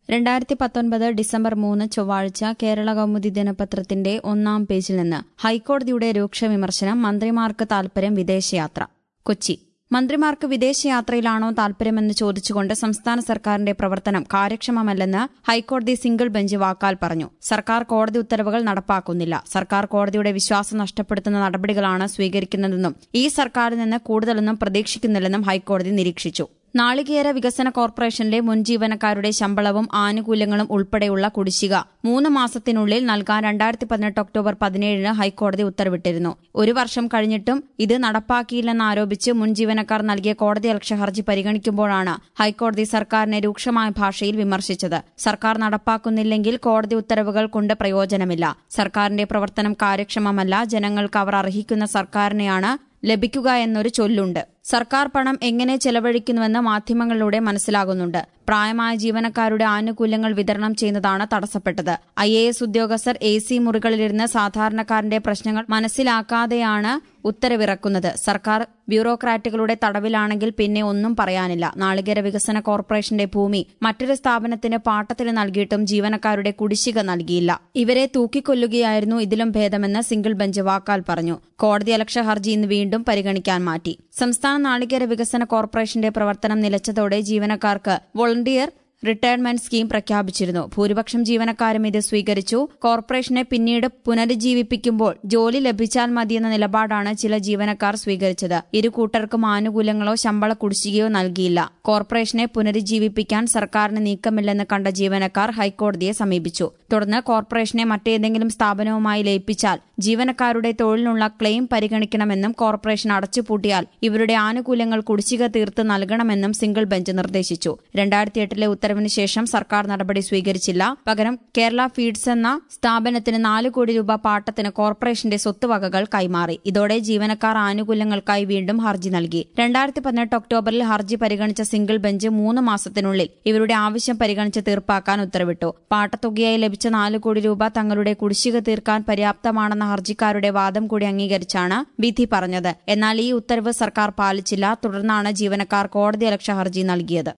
രണ്ടായിരത്തി പത്തൊൻപത് ഡിസംബർ മൂന്ന് ചൊവ്വാഴ്ച കേരള കൗമുദി ദിനപത്രത്തിന്റെ ഒന്നാം പേജിൽ നിന്ന് ഹൈക്കോടതിയുടെ രൂക്ഷ വിമർശനം മന്ത്രിമാർക്ക് താൽപര്യം വിദേശയാത്ര കൊച്ചി മന്ത്രിമാർക്ക് വിദേശയാത്രയിലാണോ താൽപര്യമെന്ന് ചോദിച്ചുകൊണ്ട് സംസ്ഥാന സർക്കാരിന്റെ പ്രവർത്തനം കാര്യക്ഷമമല്ലെന്ന് ഹൈക്കോടതി സിംഗിൾ ബെഞ്ച് വാക്കാൽ പറഞ്ഞു സർക്കാർ കോടതി ഉത്തരവുകൾ നടപ്പാക്കുന്നില്ല സർക്കാർ കോടതിയുടെ വിശ്വാസം നഷ്ടപ്പെടുത്തുന്ന നടപടികളാണ് സ്വീകരിക്കുന്നതെന്നും ഈ സർക്കാരിൽ നിന്ന് കൂടുതലൊന്നും പ്രതീക്ഷിക്കുന്നില്ലെന്നും ഹൈക്കോടതി നിരീക്ഷിച്ചു നാളികേര വികസന കോർപ്പറേഷനിലെ മുൻ ജീവനക്കാരുടെ ശമ്പളവും ആനുകൂല്യങ്ങളും ഉൾപ്പെടെയുള്ള കുടിശ്ശിക മൂന്ന് മാസത്തിനുള്ളിൽ നൽകാൻ രണ്ടായിരത്തി പതിനെട്ട് ഒക്ടോബർ പതിനേഴിന് ഹൈക്കോടതി ഉത്തരവിട്ടിരുന്നു ഒരു വർഷം കഴിഞ്ഞിട്ടും ഇത് നടപ്പാക്കിയില്ലെന്നാരോപിച്ച് മുൻ ജീവനക്കാർ നൽകിയ കോടതിയലക്ഷ്യ ഹർജി പരിഗണിക്കുമ്പോഴാണ് ഹൈക്കോടതി സർക്കാരിനെ രൂക്ഷമായ ഭാഷയിൽ വിമർശിച്ചത് സർക്കാർ നടപ്പാക്കുന്നില്ലെങ്കിൽ കോടതി ഉത്തരവുകൾ കൊണ്ട് പ്രയോജനമില്ല സർക്കാരിന്റെ പ്രവർത്തനം കാര്യക്ഷമമല്ല ജനങ്ങൾക്ക് അവർ അർഹിക്കുന്ന സർക്കാരിനെയാണ് ലഭിക്കുക എന്നൊരു ചൊല്ലുണ്ട് സർക്കാർ പണം എങ്ങനെ ചെലവഴിക്കുന്നുവെന്ന് മാധ്യമങ്ങളിലൂടെ മനസ്സിലാകുന്നുണ്ട് പ്രായമായ ജീവനക്കാരുടെ ആനുകൂല്യങ്ങൾ വിതരണം ചെയ്യുന്നതാണ് തടസ്സപ്പെട്ടത് ഐ എ എസ് ഉദ്യോഗസ്ഥർ എ സി മുറികളിലിരുന്ന് സാധാരണക്കാരന്റെ പ്രശ്നങ്ങൾ മനസ്സിലാക്കാതെയാണ് ഉത്തരവിറക്കുന്നത് സർക്കാർ ബ്യൂറോക്രാറ്റുകളുടെ തടവിലാണെങ്കിൽ പിന്നെ ഒന്നും പറയാനില്ല നാളികേര വികസന കോർപ്പറേഷന്റെ ഭൂമി മറ്റൊരു സ്ഥാപനത്തിന് പാട്ടത്തിന് നൽകിയിട്ടും ജീവനക്കാരുടെ കുടിശ്ശിക നൽകിയില്ല ഇവരെ തൂക്കിക്കൊല്ലുകയായിരുന്നു ഇതിലും ഭേദമെന്ന് സിംഗിൾ ബെഞ്ച് വാക്കാൽ പറഞ്ഞു കോടതിയലക്ഷ്യ ഹർജി ഇന്ന് വീണ്ടും പരിഗണിക്കാൻ മാറ്റി സംസ്ഥാന നാളികേര വികസന കോർപ്പറേഷന്റെ പ്രവർത്തനം നിലച്ചതോടെ ജീവനക്കാർക്ക് വോളണ്ടിയർ റിട്ടയർമെന്റ് സ്കീം പ്രഖ്യാപിച്ചിരുന്നു ഭൂരിപക്ഷം ജീവനക്കാരും ഇത് സ്വീകരിച്ചു കോർപ്പറേഷനെ പിന്നീട് പുനരുജ്ജീവിപ്പിക്കുമ്പോൾ ജോലി ലഭിച്ചാൽ മതിയെന്ന നിലപാടാണ് ചില ജീവനക്കാർ സ്വീകരിച്ചത് ഇരു കൂട്ടർക്കും ആനുകൂല്യങ്ങളോ ശമ്പള കുടിശ്ശികയോ നൽകിയില്ല കോർപ്പറേഷനെ പുനരുജ്ജീവിപ്പിക്കാൻ സർക്കാരിന് നീക്കമില്ലെന്ന് കണ്ട ജീവനക്കാർ ഹൈക്കോടതിയെ സമീപിച്ചു തുടർന്ന് കോർപ്പറേഷനെ മറ്റേതെങ്കിലും സ്ഥാപനവുമായി ലയിപ്പിച്ചാൽ ജീവനക്കാരുടെ തൊഴിലിനുള്ള ക്ലെയിം പരിഗണിക്കണമെന്നും കോർപ്പറേഷൻ അടച്ചുപൂട്ടിയാൽ ഇവരുടെ ആനുകൂല്യങ്ങൾ കുടിശ്ശിക തീർത്ത് നൽകണമെന്നും സിംഗിൾ ബെഞ്ച് നിർദ്ദേശിച്ചു രണ്ടായിരത്തി എട്ടിലെ ഉത്തരവിന് ശേഷം സർക്കാർ നടപടി സ്വീകരിച്ചില്ല പകരം കേരള ഫീഡ്സ് എന്ന സ്ഥാപനത്തിന് നാല് കോടി രൂപ പാട്ടത്തിന് കോർപ്പറേഷന്റെ സ്വത്തുവകകൾ കൈമാറി ഇതോടെ ജീവനക്കാർ ആനുകൂല്യങ്ങൾക്കായി വീണ്ടും ഹർജി നൽകി രണ്ടായിരത്തി പതിനെട്ട് ഒക്ടോബറിൽ ഹർജി പരിഗണിച്ച സിംഗിൾ ബെഞ്ച് മൂന്ന് മാസത്തിനുള്ളിൽ ഇവരുടെ ആവശ്യം പരിഗണിച്ച് തീർപ്പാക്കാൻ ഉത്തരവിട്ടു പാട്ടത്തുകയായി ലഭിച്ച നാല് കോടി രൂപ തങ്ങളുടെ കുടിശ്ശിക തീർക്കാൻ പര്യാപ്തമാണെന്ന ഹർജിക്കാരുടെ വാദം കൂടി അംഗീകരിച്ചാണ് വിധി പറഞ്ഞത് എന്നാൽ ഈ ഉത്തരവ് സർക്കാർ പാലിച്ചില്ല തുടർന്നാണ് ജീവനക്കാർ കോടതിയലക്ഷ്യ ഹർജി നൽകിയത്